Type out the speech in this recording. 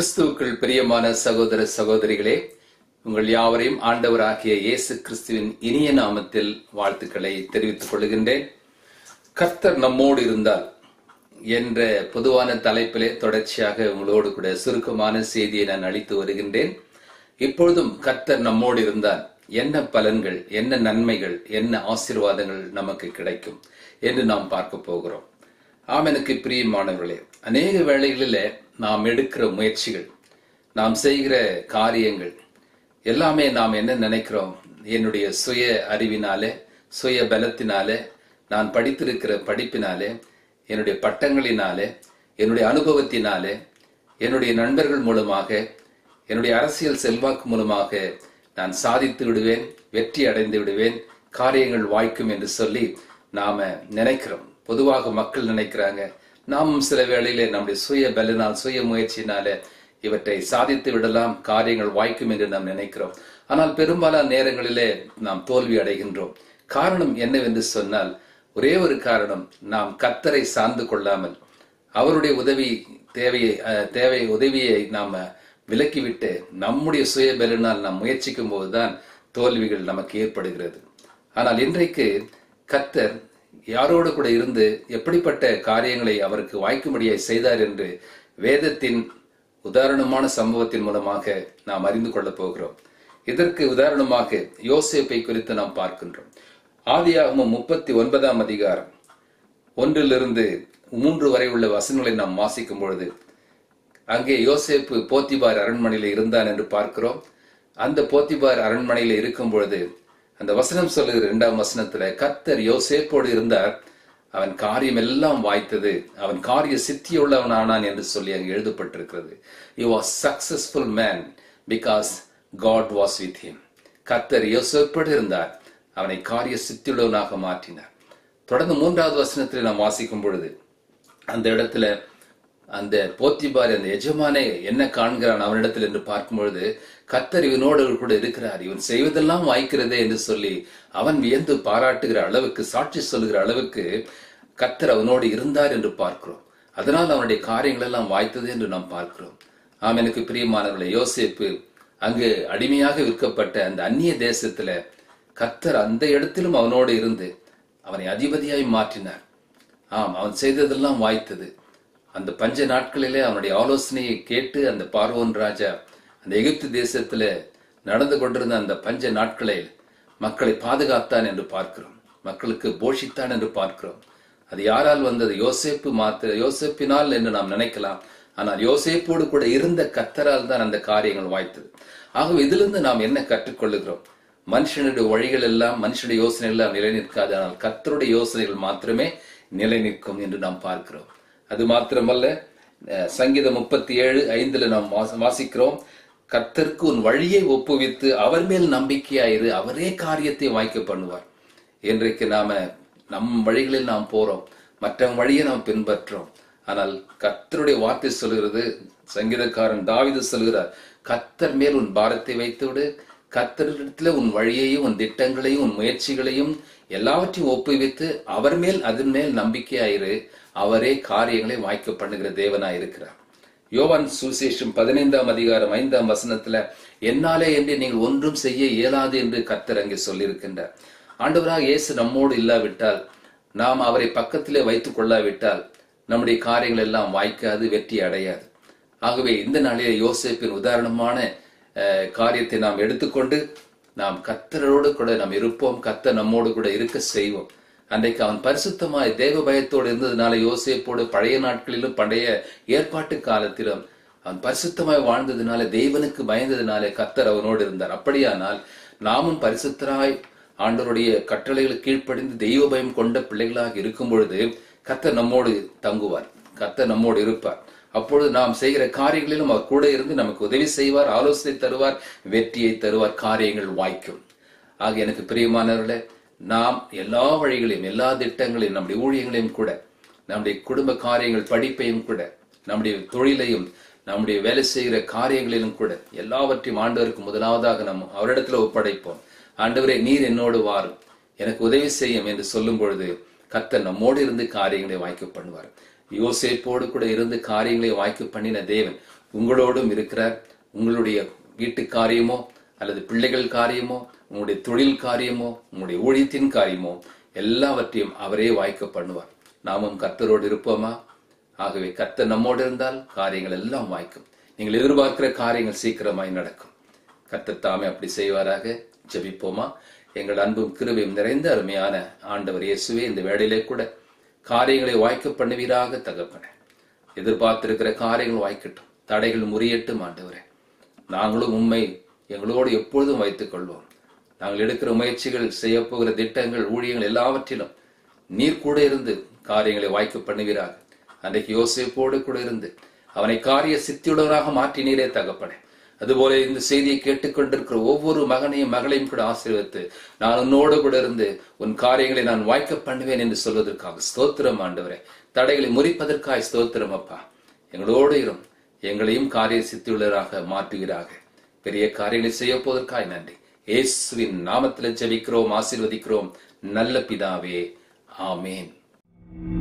கிறிஸ்துவுக்குள் பிரியமான சகோதர சகோதரிகளே உங்கள் யாவரையும் ஆண்டவராகிய இயேசு கிறிஸ்துவின் இனிய நாமத்தில் வாழ்த்துக்களை தெரிவித்துக் கொள்கின்றேன் கர்த்தர் நம்மோடு இருந்தால் என்ற பொதுவான தலைப்பிலே தொடர்ச்சியாக உங்களோடு கூட சுருக்கமான செய்தியை நான் அளித்து வருகின்றேன் இப்பொழுதும் கர்த்தர் நம்மோடு இருந்தால் என்ன பலன்கள் என்ன நன்மைகள் என்ன ஆசீர்வாதங்கள் நமக்கு கிடைக்கும் என்று நாம் பார்க்க போகிறோம் ஆம் எனக்கு பிரியமானவர்களே அநேக வேளைகளில் நாம் எடுக்கிற முயற்சிகள் நாம் செய்கிற காரியங்கள் எல்லாமே நாம் என்ன நினைக்கிறோம் என்னுடைய சுய அறிவினாலே சுய பலத்தினாலே நான் படித்திருக்கிற படிப்பினாலே என்னுடைய பட்டங்களினாலே என்னுடைய அனுபவத்தினாலே என்னுடைய நண்பர்கள் மூலமாக என்னுடைய அரசியல் செல்வாக்கு மூலமாக நான் சாதித்து விடுவேன் வெற்றி அடைந்து விடுவேன் காரியங்கள் வாய்க்கும் என்று சொல்லி நாம நினைக்கிறோம் பொதுவாக மக்கள் நினைக்கிறாங்க நாமும் சில வேளையிலே நம்முடைய சுய பலனால் சுய முயற்சியினால இவற்றை சாதித்து விடலாம் காரியங்கள் வாய்க்கும் என்று நாம் நினைக்கிறோம் ஆனால் பெரும்பாலான நேரங்களிலே நாம் தோல்வி அடைகின்றோம் காரணம் என்னவென்று சொன்னால் ஒரே ஒரு காரணம் நாம் கத்தரை சார்ந்து கொள்ளாமல் அவருடைய உதவி தேவையை அஹ், தேவை உதவியை நாம விலக்கிவிட்டு நம்முடைய சுய பலனால் நாம் முயற்சிக்கும் போதுதான் தோல்விகள் நமக்கு ஏற்படுகிறது ஆனால் இன்றைக்கு கத்தர் யாரோடு கூட இருந்து எப்படிப்பட்ட காரியங்களை அவருக்கு வாய்க்கும்படியாய் செய்தார் என்று வேதத்தின் உதாரணமான சம்பவத்தின் மூலமாக நாம் அறிந்து கொள்ளப் போகிறோம் இதற்கு உதாரணமாக யோசேப்பை குறித்து நாம் பார்க்கின்றோம் ஆதியாகமம் முப்பத்தி ஒன்பதாம் அதிகாரம் ஒன்றிலிருந்து மூன்று வரை உள்ள வசனங்களை நாம் வாசிக்கும் பொழுது அங்கே யோசேப்பு போத்திபார் அரண்மனையில் இருந்தான் என்று பார்க்கிறோம் அந்த போத்திபார் அரண்மனையில் இருக்கும் பொழுது அந்த வசனம் சொல்லுகிற இரண்டாம் வசனத்துல கத்தர் யோசேப்போடு இருந்தார் அவன் காரியம் எல்லாம் வாய்த்தது அவன் காரிய சித்தியுள்ளவன் ஆனான் என்று சொல்லி அங்கு எழுதப்பட்டிருக்கிறது he was successful man because god was with him கத்தர் யோசேப்போடு இருந்தார் அவனை காரிய சித்தியுள்ளவனாக மாற்றினார் தொடர்ந்து மூன்றாவது வசனத்தில் நாம் வாசிக்கும் பொழுது அந்த இடத்துல அந்த போத்திபார் அந்த எஜமானே என்ன காண்கிறான் அவனிடத்தில் என்று பார்க்கும் பொழுது கத்தர் இவனோடு கூட இருக்கிறார் இவன் செய்வதெல்லாம் வாய்க்கிறதே என்று சொல்லி அவன் வியந்து பாராட்டுகிற அளவுக்கு சாட்சி சொல்லுகிற அளவுக்கு கத்தர் அவனோடு இருந்தார் என்று பார்க்கிறோம் அதனால் அவனுடைய காரியங்கள் எல்லாம் வாய்த்தது என்று நாம் பார்க்கிறோம் ஆம் எனக்கு பிரியமானவர்களே யோசேப்பு அங்கு அடிமையாக விற்கப்பட்ட அந்த அந்நிய தேசத்துல கத்தர் அந்த இடத்திலும் அவனோடு இருந்து அவனை அதிபதியாய் மாற்றினார் ஆம் அவன் செய்ததெல்லாம் வாய்த்தது அந்த பஞ்ச நாட்களிலே அவனுடைய ஆலோசனையை கேட்டு அந்த பார்வோன் ராஜா அந்த எகிப்து தேசத்துல நடந்து கொண்டிருந்த அந்த பஞ்ச நாட்களை மக்களை பாதுகாத்தான் என்று பார்க்கிறோம் மக்களுக்கு போஷித்தான் என்று பார்க்கிறோம் அது யாரால் வந்தது யோசேப்பு மாத்திர யோசேப்பினால் என்று நாம் நினைக்கலாம் ஆனால் யோசேப்போடு கூட இருந்த கத்தரால் தான் அந்த காரியங்கள் வாய்த்தது ஆகவே இதிலிருந்து நாம் என்ன கற்றுக்கொள்ளுகிறோம் மனுஷனுடைய வழிகள் எல்லாம் மனுஷனுடைய யோசனை எல்லாம் நிலை நிற்காது ஆனால் கத்தருடைய யோசனைகள் மாத்திரமே நிலை நிற்கும் என்று நாம் பார்க்கிறோம் அது மாத்திரமல்ல அஹ், சங்கீதம் முப்பத்தி ஏழு ஐந்துல நாம் வாச- வாசிக்கிறோம் கர்த்தருக்கு உன் வழியை ஒப்புவித்து அவர் மேல் நம்பிக்கையாயிரு அவரே காரியத்தை வாய்க்க பண்ணுவார் இன்றைக்கு நாம நம் வழிகளில் நாம் போறோம் மற்றவங்க வழியை நாம் பின்பற்றோம் ஆனால் கர்த்தருடைய வார்த்தை சொல்கிறது சங்கீதக்காரன் தாவீது சொல்கிறார் கர்த்தர் மேல் உன் பாரத்தை வைத்து விடு கர்த்தரிடத்துல உன் வழியையும் உன் திட்டங்களையும் உன் முயற்சிகளையும் எல்லாவற்றையும் ஒப்புவித்து அவர் மேல் அதன் மேல் நம்பிக்கையாயிரு அவரே காரியங்களை வாய்க்க பண்ணுகிற தேவனாய் இருக்கிறார் யோவான் சுவிசேஷம் பதினைந்தாம் அதிகாரம் ஐந்தாம் வசனத்துல என்னாலே என்று நீங்கள் ஒன்றும் செய்ய இயலாது என்று கர்த்தர் அங்கே சொல்லியிருக்கின்றார் ஆண்டவராக இயேசு நம்மோடு இல்லாவிட்டால் நாம் அவரை பக்கத்திலே வைத்துக் கொள்ளாவிட்டால் நம்முடைய காரியங்கள் எல்லாம் வாய்க்காது வெற்றி அடையாது ஆகவே இந்த நாளிலே யோசேப்பின் உதாரணமான அஹ், காரியத்தை நாம் எடுத்துக்கொண்டு நாம் கத்தரோடு கூட நாம் இருப்போம் கத்தர் நம்மோடு கூட இருக்க செய்வோம் அன்றைக்கு அவன் பரிசுத்தமாய் தேவ பயத்தோடு இருந்ததுனால யோசேப்போடு பழைய நாட்களிலும் பழைய ஏற்பாட்டு காலத்திலும் அவன் பரிசுத்தமாய் வாழ்ந்ததுனால தேவனுக்கு பயந்ததுனாலே கத்தர் அவனோடு இருந்தார் அப்படியானால் நாமும் பரிசுத்தராய் ஆண்டவருடைய கட்டளைகளுக்கு கீழ்ப்படிந்து தெய்வ பயம் கொண்ட பிள்ளைகளாக இருக்கும் பொழுது கத்தர் நம்மோடு தங்குவார் கத்தர் நம்மோடு இருப்பார் அப்பொழுது நாம் செய்கிற காரியங்களிலும் அவர் கூட இருந்து நமக்கு உதவி செய்வார் ஆலோசனை தருவார் வெற்றியை தருவார் காரியங்கள் வாய்க்கும் ஆக எனக்கு பிரியமானவர்களே நாம் எல்லா வழிகளையும் எல்லா திட்டங்களையும் நம்முடைய ஊழியங்களையும் கூட நம்முடைய குடும்ப காரியங்கள் படிப்பையும் கூட நம்முடைய தொழிலையும் நம்முடைய வேலை செய்கிற காரியங்களிலும் கூட எல்லாவற்றையும் ஆண்டவருக்கு முதலாவதாக நாம் அவரிடத்துல ஒப்படைப்போம் ஆண்டவரே நீர் என்னோடு வாரும் எனக்கு உதவி செய்யும் என்று சொல்லும் பொழுது கர்த்தர் நம்மோடு இருந்து காரியங்களை வாய்க்க பண்ணுவார் யோசேப்போடு கூட இருந்து காரியங்களை வாய்க்க பண்ணின தேவன் உங்களோடும் இருக்கிறார் உங்களுடைய வீட்டு காரியமோ அல்லது பிள்ளைகள் காரியமோ உங்களுடைய தொழில் காரியமோ உங்களுடைய ஊழியத்தின் காரியமோ எல்லாவற்றையும் அவரே வாய்க்க பண்ணுவார் நாமும் கர்த்தரோடு இருப்போமா ஆகவே கர்த்தர் நம்மோடு இருந்தால் காரியங்கள் எல்லாம் வாய்க்கும் நீங்கள் எதிர்பார்க்கிற காரியங்கள் சீக்கிரமாய் நடக்கும் கர்த்தர் தாமே அப்படி செய்வாராக ஜெபிப்போமா எங்கள் அன்பும் கிருபையும் நிறைந்த அருமையான ஆண்டவர் இயேசுவே இந்த வேளையிலே கூட காரியங்களை வாய்க்க பண்ணுவீராக தகப்பனே எதிர்பார்த்திருக்கிற காரியங்கள் வாய்க்கட்டும் தடைகள் முறியட்டும் ஆண்டவரே நாங்களும் உண்மை எங்களோடு எப்பொழுதும் வைத்துக் கொள்வோம் நாங்கள் எடுக்கிற முயற்சிகள் செய்யப்போகிற திட்டங்கள் ஊழியங்கள் எல்லாவற்றிலும் நீர் கூட இருந்து காரியங்களை வாய்க்க பண்ணுவீராக அன்றைக்கு யோசேப்போடு கூட இருந்து அவனை காரிய சித்தியுடனாக மாற்றினீரே தகப்பனே அதுபோல இந்த செய்தியை கேட்டுக்கொண்டிருக்கிற ஒவ்வொரு மகனையும் மகளையும் கூட ஆசீர்வதித்து நான் உன்னோடு கூட இருந்து உன் காரியங்களை நான் வாய்க்க பண்ணுவேன் என்று சொல்வதற்காக ஸ்தோத்திரம் ஆண்டவரே தடைகளை முறிப்பதற்காக ஸ்தோத்திரம் அப்பா எங்களோடு இரும் எங்களையும் காரிய சித்தியுள்ளராக மாற்றுகிறாக பெரிய காரியங்களை செய்ய போவதற்காய் நன்றி இயேசுவின் நாமத்தில் ஜெபிக்கிறோம் ஆசீர்வதிக்கிறோம் நல்ல பிதாவே ஆமேன்